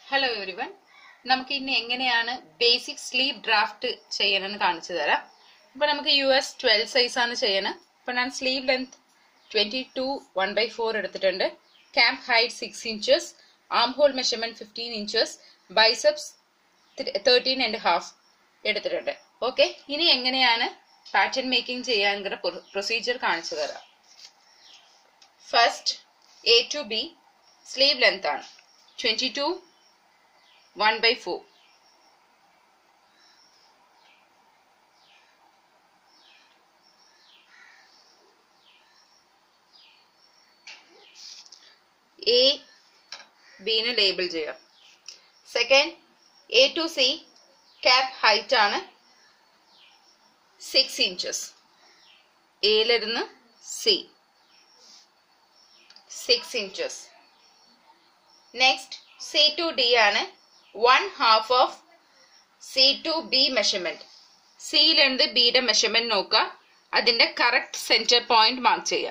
hello everyone നമുക്ക് ഇനി എങ്ങനെയാണ് ബേസിക് സ്ലീപ്പ് ഡ്രാഫ്റ്റ് ചെയ്യണമെന്ന് കാണിച്ചു തരാം ഇപ്പൊ നമുക്ക് യു എസ് ട്വൽവ് സൈസ് ആണ് ചെയ്യണം ഇപ്പൊ ഞാൻ sleeve length twenty two one by four എടുത്തിട്ടുണ്ട് cap height six inches arm hole measurement fifteen inches biceps thirteen and half എടുത്തിട്ടുണ്ട് ഓക്കെ ഇനി എങ്ങനെയാണ് പാറ്റേൺ മേക്കിംഗ് ചെയ്യാനുള്ള പ്രൊസീജിയർ കാണിച്ചു തരാം first A to B sleeve length ആണ് twenty two one by four A ബിന് label ചെയ്യാം second A to C cap height ആണ് സിക്സ് ഇഞ്ചസ് എയിലിരുന്ന് C six inches next C to D ആണ് one half of C to B measurement സിയിലിருந்து ബിയുടെ measurement നോക്കുക അതിന്റെ കറക്റ്റ് സെന്റർ പോയിന്റ് മാർക്ക് ചെയ്യാം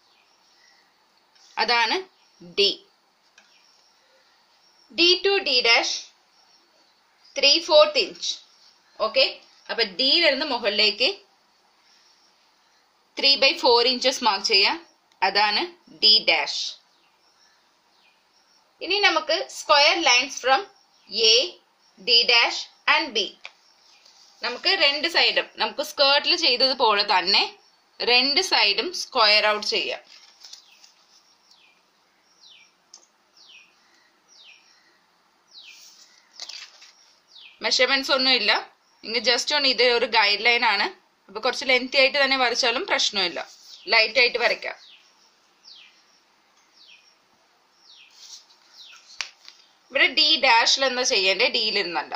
അതാണ് D D to D dash three fourth inch okay അപ്പൊ ഡിയിലിருந்து മുകളിലേക്ക് three by four inches mark ചെയ്യാം അതാണ് ഡി ഡാഷ് ഇനി നമുക്ക് square lines from A D dash and B നമുക്ക് രണ്ട് സൈഡും നമുക്ക് സ്കേർട്ടിൽ ചെയ്തതുപോലെ തന്നെ രണ്ട് സൈഡും സ്ക്വയർ ഔട്ട് ചെയ്യാം മെഷർമെന്റ്സ് ഒന്നും ഇല്ല നിങ്ങൾ ജസ്റ്റ് ഒന്ന് ഇത് ഒരു ഗൈഡ് ലൈൻ ആണ് അപ്പൊ കുറച്ച് ലെങ്തി ആയിട്ട് തന്നെ വരച്ചാലും പ്രശ്നമില്ല ലൈറ്റ് ആയിട്ട് വരയ്ക്കാം ഇവിടെ ഡി ഡാഷിൽ എന്താ ചെയ്യേണ്ടേ ഡിയിലിരുന്നല്ല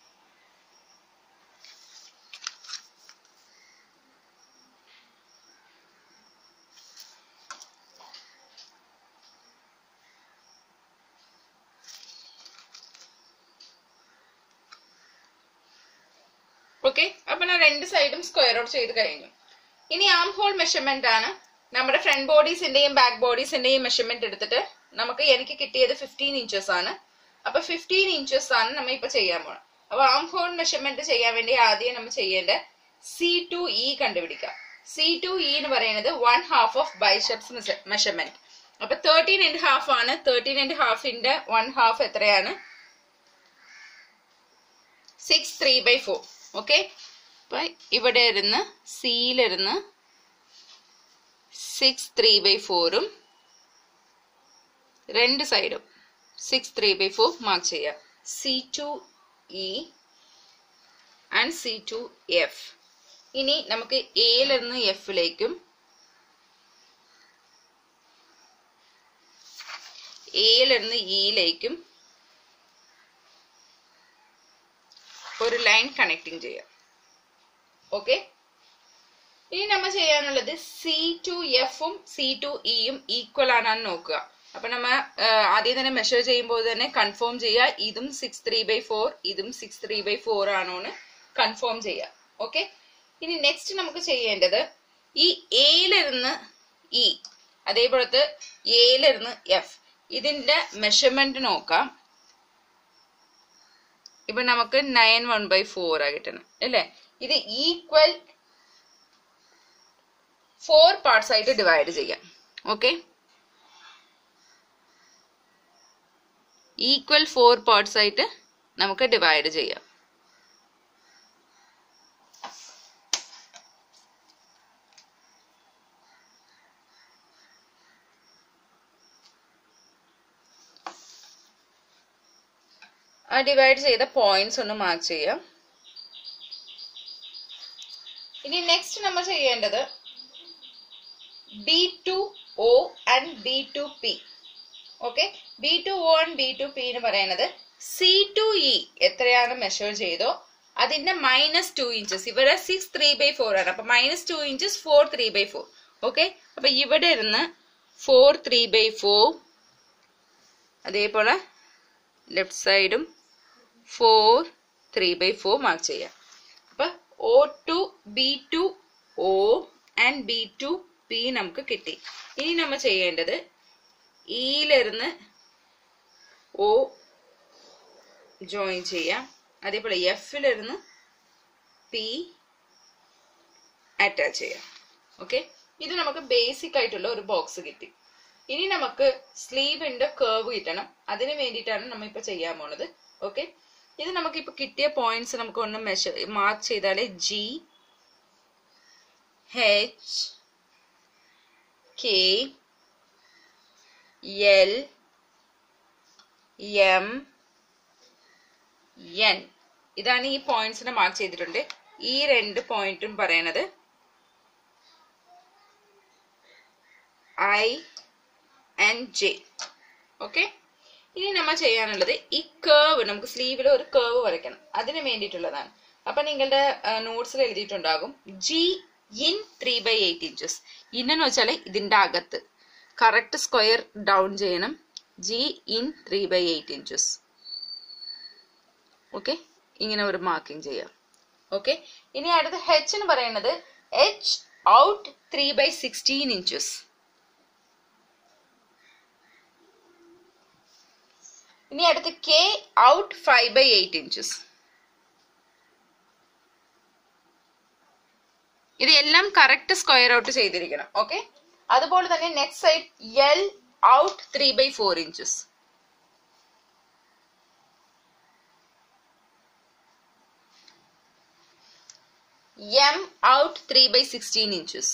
ഓക്കെ അപ്പൊ ഞാൻ രണ്ട് സൈഡും സ്ക്വയർ ഔട്ട് ചെയ്ത് കഴിഞ്ഞു ഇനി ആം ഹോൾ മെഷർമെന്റ് ആണ് നമ്മുടെ ഫ്രണ്ട് ബോഡീസിന്റെയും ബാക്ക് ബോഡീസിന്റെയും മെഷർമെന്റ് എടുത്തിട്ട് നമുക്ക് എനിക്ക് കിട്ടിയത് ഫിഫ്റ്റീൻ ഇഞ്ചസ് ആണ് അപ്പൊ ഫിഫ്റ്റീൻ ഇഞ്ചസ് ആണ് നമ്മൾ ഇപ്പൊ ചെയ്യാൻ പോണം അപ്പൊ ആം ഹോൾ മെഷർമെന്റ് ചെയ്യാൻ വേണ്ടി ആദ്യം നമ്മൾ ചെയ്യേണ്ടത് സി ടു ഇ കണ്ടുപിടിക്കാം സി ടു ഇ എന്ന് പറയുന്നത് one half of biceps measurement അപ്പൊ തേർട്ടീൻ ആൻഡ് ഹാഫ് ആണ് തേർട്ടീൻ ആൻഡ് ഹാഫിന്റെ വൺ ഹാഫ് എത്രയാണ് six three by four okay അപ്പൊ ഇവിടെ ഇരുന്ന് സിയിലിരുന്ന് സിക്സ് ത്രീ ബൈ ഫോറും രണ്ട് സൈഡും six three by four mark ചെയ്യാം C to E and C to F ഇനി നമുക്ക് എയിലിരുന്ന് എഫിലേക്കും എയിലിരുന്ന് ഇയിലേക്കും ഒരു ലൈൻ കണക്ടിങ് ചെയ്യാം ഓക്കെ ഇനി നമ്മൾ ചെയ്യാനുള്ളത് സി ടു എഫും സി ടു ഇയും ഈക്വൽ ആണെന്ന് നോക്കുക അപ്പൊ നമ്മ ആദ്യം തന്നെ മെഷർ ചെയ്യുമ്പോൾ തന്നെ കൺഫേം ചെയ്യുക ഇതും സിക്സ് ത്രീ ബൈ ഫോർ ഇതും സിക്സ് ത്രീ ബൈ ഫോർ ആണോന്ന് കൺഫേം ചെയ്യുക ഓക്കെ ഇനി നെക്സ്റ്റ് നമുക്ക് ചെയ്യേണ്ടത് ഈ എയിലിരുന്ന് ഇ അതേപോലത്തെ എയിലിരുന്ന് എഫ് ഇതിന്റെ മെഷർമെന്റ് നോക്കാം ഇപ്പൊ നമുക്ക് നയൻ വൺ ബൈ ഫോർ ആ കിട്ടണം അല്ലേ ഇത് ഈക്വൽ ഫോർ പാർട്സ് ആയിട്ട് ഡിവൈഡ് ചെയ്യാം ഓക്കെ ഈക്വൽ ഫോർ പാർട്സ് ആയിട്ട് നമുക്ക് ഡിവൈഡ് ചെയ്യാം ആ ഡിവൈഡ് ചെയ്ത പോയിന്റ്സ് ഒന്ന് മാർക്ക് ചെയ്യാം ഇനി നെക്സ്റ്റ് നമ്മൾ ചെയ്യേണ്ടത് B to O and B to P okay B to O and B to P എന്ന് പറയുന്നത് സി ടു ഇ എത്രയാണ് മെഷർ ചെയ്തോ അതിന്റെ മൈനസ് ടു ഇഞ്ചസ് ഇവിടെ സിക്സ് ത്രീ ബൈ ഫോർ ആണ് അപ്പൊ minus two inches four three by four okay അപ്പൊ ഇവിടെ ഇരുന്ന് ഫോർ ത്രീ ബൈ ഫോർ അതേപോലെ ലെഫ്റ്റ് സൈഡും four three by four mark ചെയ്യാം അപ്പൊ O to B to O and B to P നമുക്ക് കിട്ടി ഇനി നമ്മൾ ചെയ്യേണ്ടത് ഇയിലിരുന്ന് ഒ ജോയിൻ ചെയ്യാം അതേപോലെ എഫിലിരുന്ന് പി അറ്റാച്ച് ചെയ്യാം ഓക്കെ ഇത് നമുക്ക് ബേസിക് ആയിട്ടുള്ള ഒരു ബോക്സ് കിട്ടി ഇനി നമുക്ക് സ്ലീവിന്റെ കേർവ് കിട്ടണം അതിന് വേണ്ടിയിട്ടാണ് നമ്മൾ ഇപ്പൊ ചെയ്യാൻ പോണത് ഓക്കെ ഇത് നമുക്ക് ഇപ്പൊ കിട്ടിയ പോയിന്റ്സ് നമുക്ക് ഒന്ന് മെഷർ മാർക്ക് ചെയ്താലേ G H K L M N ഇതാണ് ഈ പോയിന്റ്സിനെ മാർക്ക് ചെയ്തിട്ടുണ്ട് ഈ രണ്ട് പോയിന്റും പറയണത് ഐ ആൻഡ് ജെ ഓക്കെ ഇനി നമ്മൾ ചെയ്യാനുള്ളത് ഈ കേവ് നമുക്ക് സ്ലീവിൽ ഒരു കേവ് വരയ്ക്കണം അതിന് വേണ്ടിയിട്ടുള്ളതാണ് അപ്പൊ നിങ്ങളുടെ നോട്ട്സിൽ എഴുതിയിട്ടുണ്ടാകും G in three by eight inches ഇന്നെന്ന് വെച്ചാൽ ഇതിന്റെ അകത്ത് കറക്റ്റ് സ്ക്വയർ ഡൗൺ ചെയ്യണം G in three by eight inches okay ഇങ്ങനെ ഒരു മാർക്കിംഗ് ചെയ്യാം ഓക്കെ ഇനി അടുത്ത ഹെച്ച് എന്ന് പറയുന്നത് H out three by sixteen inches ഇനി അടുത്ത് K out five by eight inches ഇത് എല്ലാം കറക്റ്റ് സ്ക്വയർ ഔട്ട് ചെയ്തിരിക്കണം ഓക്കെ അതുപോലെ തന്നെ next side L out three by four inches M out three by sixteen inches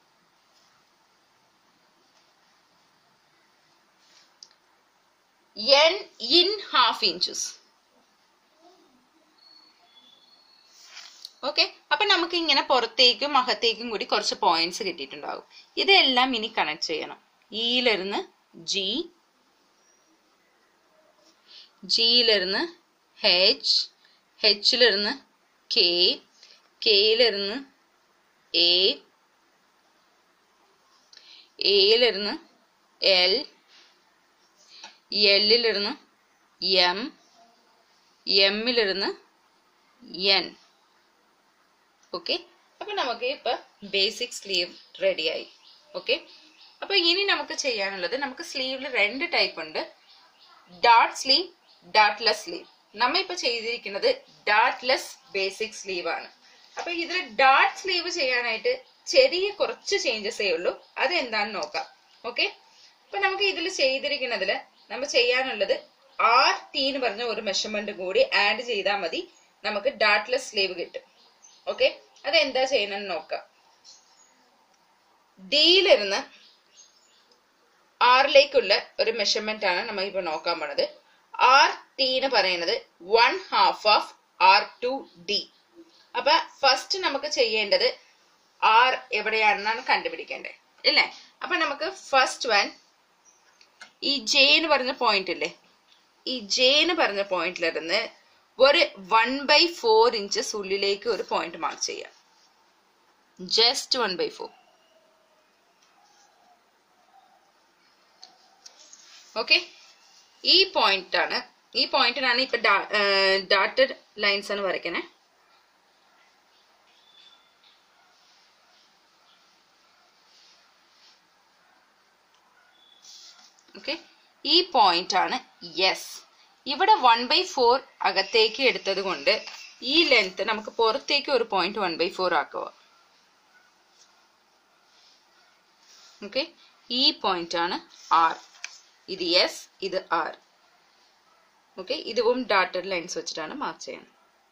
N in half inches okay അപ്പൊ നമുക്ക് ഇങ്ങനെ പുറത്തേക്കും അകത്തേക്കും കൂടി കുറച്ച് പോയിന്റ്സ് കിട്ടിയിട്ടുണ്ടാകും ഇതെല്ലാം ഇനി കണക്ട് ചെയ്യണം ഇയിലിരുന്ന് ജി ജിയിലിരുന്ന് ഹെച്ച് ഹെച്ചിലിരുന്ന് കെ കെയിലിരുന്ന് എ എയിലിരുന്ന് എൽ എല്ലിലിരുന്ന് എം എമ്മിലിരുന്ന് എൻ ഓക്കെ അപ്പൊ നമുക്ക് ഇപ്പൊ ബേസിക് സ്ലീവ് റെഡിയായി ഓക്കെ അപ്പൊ ഇനി നമുക്ക് ചെയ്യാനുള്ളത് നമുക്ക് സ്ലീവിൽ രണ്ട് ടൈപ്പ് ഉണ്ട് ഡാട്ട് സ്ലീവ് ഡാട്ട്ലെസ് സ്ലീവ് നമ്മ ഇപ്പൊ ചെയ്തിരിക്കുന്നത് ഡാട്ട്ലെസ് ബേസിക് സ്ലീവ് ആണ് അപ്പൊ ഇതിൽ ഡാട്ട് സ്ലീവ് ചെയ്യാനായിട്ട് ചെറിയ കുറച്ച് ചേഞ്ചസേ ഉള്ളൂ അത് എന്താണെന്ന് നോക്കാം ഓക്കെ അപ്പൊ നമുക്ക് ഇതിൽ ചെയ്തിരിക്കുന്നതിൽ നമ്മൾ ചെയ്യാനുള്ളത് ആർ ടി എന്ന് പറഞ്ഞ ഒരു മെഷർമെന്റ് കൂടി ആഡ് ചെയ്താൽ മതി നമുക്ക് ഡാട്ട്ലെസ് സ്ലീവ് കിട്ടും ഓക്കെ അത് എന്താ ചെയ്യണമെന്ന് നോക്കാം ഡിയിലിരുന്ന് ആറിലേക്കുള്ള ഒരു മെഷർമെന്റ് ആണ് നമ്മൾ ഇപ്പൊ നോക്കാൻ പോണത് ആർ ടി എന്ന് പറയുന്നത് one half of R to D അപ്പൊ ഫസ്റ്റ് നമുക്ക് ചെയ്യേണ്ടത് ആർ എവിടെയാണെന്നാണ് കണ്ടുപിടിക്കേണ്ടത് ഇല്ലേ അപ്പൊ നമുക്ക് ഫസ്റ്റ് വൺ ഈ ജെ എന്ന് പറഞ്ഞ പോയിന്റ് ഇല്ലേ ഈ ജെ എന്ന് പറഞ്ഞ പോയിന്റിലിരുന്ന് ഒരു വൺ ബൈ ഫോർ ഇഞ്ചസ് ഉള്ളിലേക്ക് ഒരു പോയിന്റ് മാർക്ക് ചെയ്യാം just one by four okay ഈ പോയിന്റ് ആണ് ഈ പോയിന്റിനാണ് ഇപ്പൊ ഡാറ്റഡ് ലൈൻസ് ആണ് വരയ്ക്കണേ ഓക്കെ ഈ പോയിന്റ് ആണ് യെസ് ഇവിടെ വൺ ബൈ ഫോർ അകത്തേക്ക് എടുത്തത് കൊണ്ട് ഈ ലെങ്ത് നമുക്ക് പുറത്തേക്ക് ഒരു പോയിന്റ് വൺ ബൈ ഫോർ ആക്കുക ഓക്കെ ഈ പോയിന്റ് ആണ് ആർ ഇത് യെസ് ഇത് ആർ ഓക്കെ ഇതും ഡാറ്റഡ് ലൈൻസ് വെച്ചിട്ടാണ് മാർക്ക് ചെയ്യുന്നത്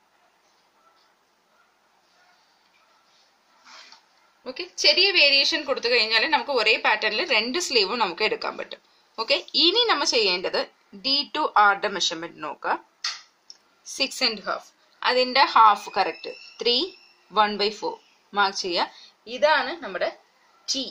ഓക്കെ ചെറിയ വേരിയേഷൻ കൊടുത്തു കഴിഞ്ഞാൽ നമുക്ക് ഒരേ പാറ്റേണിൽ രണ്ട് സ്ലീവും നമുക്ക് എടുക്കാൻ പറ്റും ഓക്കെ ഇനി നമ്മൾ ചെയ്യേണ്ടത് ഡി ടു ആറുടെ മെഷർമെന്റ് നോക്കുക സിക്സ് ആൻഡ് ഹാഫ് അതിന്റെ half correct three one by four mark ചെയ്യുക ഇതാണ് നമ്മുടെ ടി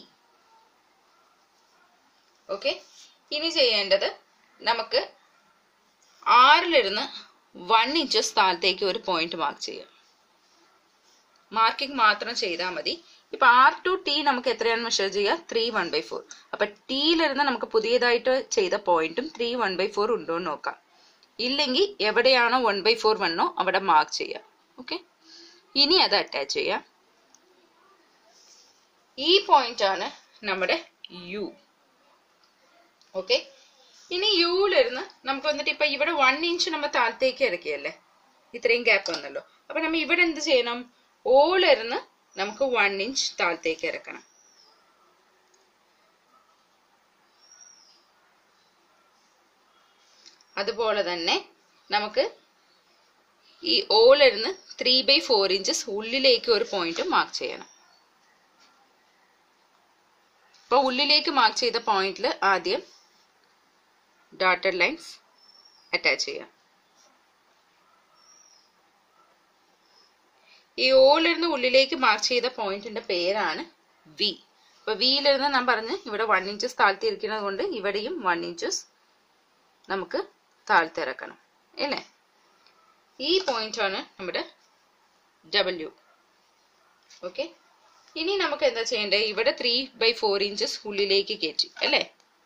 ഓക്കെ ഇനി ചെയ്യേണ്ടത് നമുക്ക് ആറിലിരുന്ന് വൺ ഇഞ്ചസ് താഴത്തേക്ക് ഒരു പോയിന്റ് മാർക്ക് ചെയ്യാം മാർക്കിംഗ് മാത്രം ചെയ്താൽ മതി ഇപ്പൊ ആർ ടു ടി നമുക്ക് എത്രയാണ് മെഷർ ചെയ്യുക ത്രീ വൺ ബൈ ഫോർ അപ്പൊ ടിയിലിരുന്ന് നമുക്ക് പുതിയതായിട്ട് ചെയ്ത പോയിന്റും ത്രീ വൺ ബൈ ഫോർ ഉണ്ടോ എന്ന് നോക്കാം ഇല്ലെങ്കിൽ എവിടെയാണോ വൺ ബൈ ഫോർ വണ്ണോ അവിടെ മാർക്ക് ചെയ്യാം ഓക്കെ ഇനി അത് അറ്റാച്ച് ചെയ്യാം ഈ പോയിന്റ് ആണ് നമ്മുടെ യു ഓക്കെ ഇനി യുവിലിരുന്ന് നമുക്ക് വന്നിട്ട് ഇപ്പൊ ഇവിടെ വൺ ഇഞ്ച് നമ്മൾ താഴത്തേക്ക് ഇറക്കിയല്ലേ ഇത്രയും ഗ്യാപ്പ് വന്നല്ലോ അപ്പൊ നമ്മൾ ഇവിടെ എന്ത് ചെയ്യണം ഓളിരുന്ന് നമുക്ക് വൺ ഇഞ്ച് താഴത്തേക്ക് ഇറക്കണം അതുപോലെ തന്നെ നമുക്ക് ഈ ഓളിരുന്ന് ത്രീ ബൈ ഫോർ ഇഞ്ചസ് ഉള്ളിലേക്ക് ഒരു പോയിന്റ് മാർക്ക് ചെയ്യണം അപ്പൊ ഉള്ളിലേക്ക് മാർക്ക് ചെയ്ത പോയിന്റിൽ ആദ്യം ഡോട്ടഡ് ലൈൻസ് അറ്റാച്ച് ചെയ്യാം ഈ ഓളിരുന്ന് ഉള്ളിലേക്ക് മാർക്ക് ചെയ്ത പോയിന്റിന്റെ പേരാണ് വി അപ്പൊ വിയിലിരുന്ന് ഞാൻ പറഞ്ഞ് ഇവിടെ വൺ ഇഞ്ചസ് താഴ്ത്തിയിരിക്കുന്നത് കൊണ്ട് ഇവിടെയും വൺ ഇഞ്ചസ് നമുക്ക് താഴ്ത്തിറക്കണം അല്ലേ ഈ പോയിന്റ് ആണ് നമ്മുടെ ഡബ്ല്യു ഓക്കെ ഇനി നമുക്ക് എന്താ ചെയ്യേണ്ടത് ഇവിടെ ത്രീ ബൈ ഫോർ ഇഞ്ചസ് ഉള്ളിലേക്ക് കയറ്റി അല്ലേ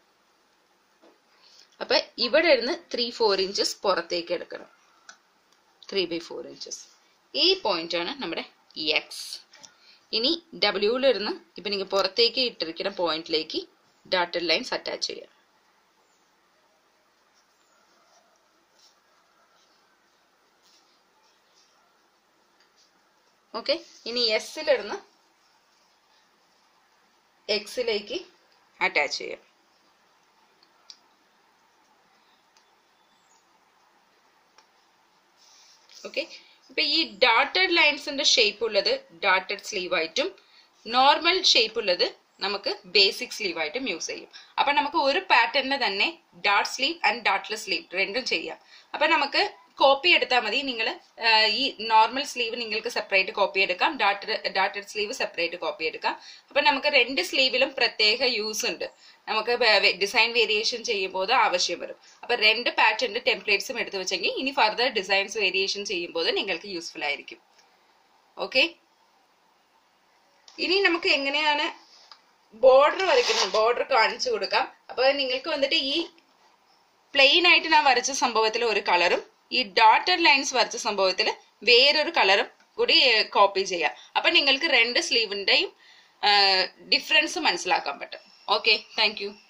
അപ്പൊ ഇവിടെ ഇരുന്ന് ത്രീ ഫോർ ഇഞ്ചസ് പുറത്തേക്ക് എടുക്കണം ത്രീ ബൈ ഫോർ ഇഞ്ചസ് ഈ പോയിന്റ് ആണ് നമ്മുടെ എക്സ് ഇനി ഡബ്ല്യൂലിരുന്ന് ഇപ്പൊ നിങ്ങൾ പുറത്തേക്ക് ഇട്ടിരിക്കുന്ന പോയിന്റിലേക്ക് ഡാറ്റഡ് ലൈൻസ് അറ്റാച്ച് ചെയ്യാം ഓക്കെ ഇനി എസ്സിലിരുന്ന് എക്സിലേക്ക് അറ്റാച്ച് ചെയ്യാം ഓക്കെ ഇപ്പൊ ഈ ഡാട്ടഡ് ലൈൻസിന്റെ ഷേപ്പ് ഉള്ളത് ഡാട്ടഡ് സ്ലീവ് ആയിട്ടും നോർമൽ ഷേപ്പ് ഉള്ളത് നമുക്ക് ബേസിക് സ്ലീവ് ആയിട്ടും യൂസ് ചെയ്യും അപ്പൊ നമുക്ക് ഒരു പാറ്റേണിന് തന്നെ dot sleeve and dotless sleeve രണ്ടും ചെയ്യാം അപ്പൊ നമുക്ക് കോപ്പി എടുത്താൽ മതി നിങ്ങൾ ഈ നോർമൽ സ്ലീവ് നിങ്ങൾക്ക് സെപ്പറേറ്റ് കോപ്പി എടുക്കാം dotted dotted sleeve separate copy എടുക്കാം അപ്പൊ നമുക്ക് രണ്ട് സ്ലീവിലും പ്രത്യേക യൂസ് ഉണ്ട് നമുക്ക് ഡിസൈൻ വേരിയേഷൻ ചെയ്യുമ്പോൾ ആവശ്യം വരും അപ്പൊ രണ്ട് പാറ്റേണിന്റെ ടെംപ്ലേറ്റ്സും എടുത്തു വെച്ചെങ്കിൽ ഇനി ഫർദർ ഡിസൈൻസ് വേരിയേഷൻ ചെയ്യുമ്പോൾ നിങ്ങൾക്ക് യൂസ്ഫുൾ ആയിരിക്കും ഓക്കെ ഇനി നമുക്ക് എങ്ങനെയാണ് ബോർഡർ വരയ്ക്കുന്നത് ബോർഡർ കാണിച്ചു കൊടുക്കാം അപ്പൊ നിങ്ങൾക്ക് വന്നിട്ട് ഈ പ്ലെയിൻ ആയിട്ട് ഞാൻ വരച്ച സംഭവത്തിൽ ഒരു കളറും ഈ ഡോട്ടഡ് ലൈൻസ് വരച്ച സംഭവത്തിൽ വേറൊരു കളറും കൂടി കോപ്പി ചെയ്യാം അപ്പൊ നിങ്ങൾക്ക് രണ്ട് സ്ലീവിന്റെയും ഡിഫറൻസ് മനസ്സിലാക്കാൻ പറ്റും ഓക്കെ താങ്ക്